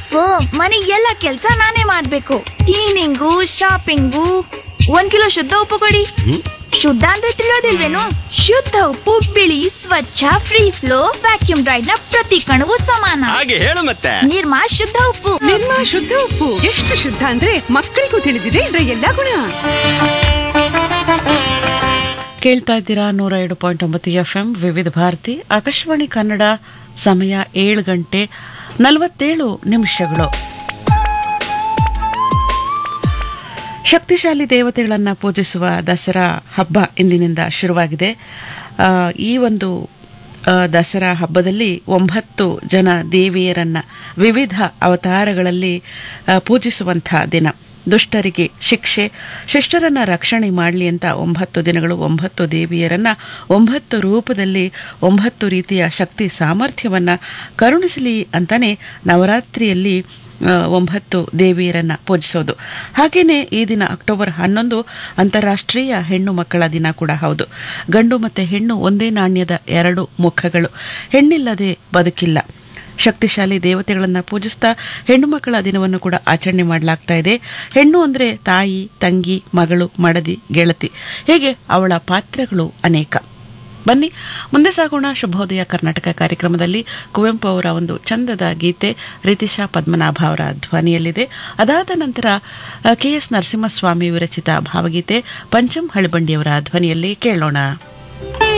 of ಮನೆ ಎಲ್ಲ ಕೆಲ್ಸ ನಾನೇ ಮಾಡ್ಬೇಕು ಕ್ಲೀನಿಂಗು ಶಾಪಿಂಗು ಒಂದ್ ಕಿಲೋ ಶುದ್ಧ ಉಪ್ಪು ಕೊಡಿ ಶುದ್ಧ ಅಂದ್ರೆ ತಿಳಿಯೋದಿಲ್ವೇನು ಶುದ್ಧ ಉಪ್ಪು ಬಿಳಿ ಸ್ವಚ್ಛ ಫ್ರೀ ಫ್ಲೋ ವ್ಯಾಕ್ಯೂಮ್ ಡ್ರೈಡ್ ನ ಪ್ರತಿ ಕಣವು ಸಮಾನ ಹಾಗೆ ಹೇಳು ಮತ್ತೆ ನಿರ್ಮಾ ಶುದ್ಧ ಉಪ್ಪು ನಿರ್ಮಾ ಶುದ್ಧ ಉಪ್ಪು ಎಷ್ಟು ಶುದ್ಧ ಅಂದ್ರೆ ಮಕ್ಕಳಿಗೂ ತಿಳಿದಿದೆ ಇದರ ಎಲ್ಲಾ ಗುಣ ಕೇಳ್ತಾ ಇದ್ದೀರಾ ನೂರ ಎರಡು ಪಾಯಿಂಟ್ ಒಂಬತ್ತು ಎಫ್ ಎಂ ವಿವಿಧ ಭಾರತಿ ಆಕಾಶವಾಣಿ ಕನ್ನಡ ಸಮಯ ಏಳು ಗಂಟೆ ನಲವತ್ತೇಳು ನಿಮಿಷಗಳು ಶಕ್ತಿಶಾಲಿ ದೇವತೆಗಳನ್ನು ಪೂಜಿಸುವ ದಸರಾ ಹಬ್ಬ ಇಂದಿನಿಂದ ಶುರುವಾಗಿದೆ ಆ, ಈ ಒಂದು ಆ, ದಸರಾ ಹಬ್ಬದಲ್ಲಿ ಒಂಬತ್ತು ಜನ ದೇವಿಯರನ್ನ ವಿವಿಧ ಅವತಾರಗಳಲ್ಲಿ ಆ, ಪೂಜಿಸುವಂಥ ದಿನ ದುಷ್ಟರಿಗೆ ಶಿಕ್ಷೆ ಶಿಷ್ಟರನ್ನ ರಕ್ಷಣೆ ಮಾಡಲಿ ಅಂತ ಒಂಬತ್ತು ದಿನಗಳು ಒಂಬತ್ತು ದೇವಿಯರನ್ನ ಒಂಬತ್ತು ರೂಪದಲ್ಲಿ ಒಂಬತ್ತು ರೀತಿಯ ಶಕ್ತಿ ಸಾಮರ್ಥ್ಯವನ್ನ ಕರುಣಿಸಲಿ ಅಂತಾನೆ ನವರಾತ್ರಿಯಲ್ಲಿ ಆ, ಒಂಬತ್ತು ದೇವಿಯರನ್ನ ಪೂಜಿಸೋದು ಹಾಗೇನೆ ಈ ದಿನ ಅಕ್ಟೋಬರ್ ಹನ್ನೊಂದು ಅಂತಾರಾಷ್ಟ್ರೀಯ ಹೆಣ್ಣು ಮಕ್ಕಳ ದಿನ ಕೂಡ ಹೌದು ಗಂಡು ಮತ್ತೆ ಹೆಣ್ಣು ಒಂದೇ ನಾಣ್ಯದ ಎರಡು ಮುಖಗಳು ಹೆಣ್ಣಿಲ್ಲದೆ ಬದುಕಿಲ್ಲ ಶಕ್ತಿಶಾಲಿ ದೇವತೆಗಳನ್ನು ಪೂಜಿಸ್ತಾ ಹೆಣ್ಣು ಮಕ್ಕಳ ದಿನವನ್ನು ಕೂಡ ಆಚರಣೆ ಮಾಡಲಾಗ್ತಾ ಇದೆ ಹೆಣ್ಣು ಅಂದರೆ ತಾಯಿ ತಂಗಿ ಮಗಳು ಮಡದಿ ಗೆಳತಿ ಹೇಗೆ ಅವಳ ಪಾತ್ರಗಳು ಅನೇಕ ಬನ್ನಿ ಮುಂದೆ ಸಾಗೋಣ ಶುಭೋದಯ ಕರ್ನಾಟಕ ಕಾರ್ಯಕ್ರಮದಲ್ಲಿ ಕುವೆಂಪು ಅವರ ಒಂದು ಚಂದದ ಗೀತೆ ರಿತಿಶಾ ಪದ್ಮನಾಭ ಅವರ ಧ್ವನಿಯಲ್ಲಿದೆ ಅದಾದ ನಂತರ ಕೆ ಎಸ್ ನರಸಿಂಹಸ್ವಾಮಿ ವಿರಚಿತ ಭಾವಗೀತೆ ಪಂಚಮ್ ಹಳಿಬಂಡಿಯವರ ಧ್ವನಿಯಲ್ಲಿ ಕೇಳೋಣ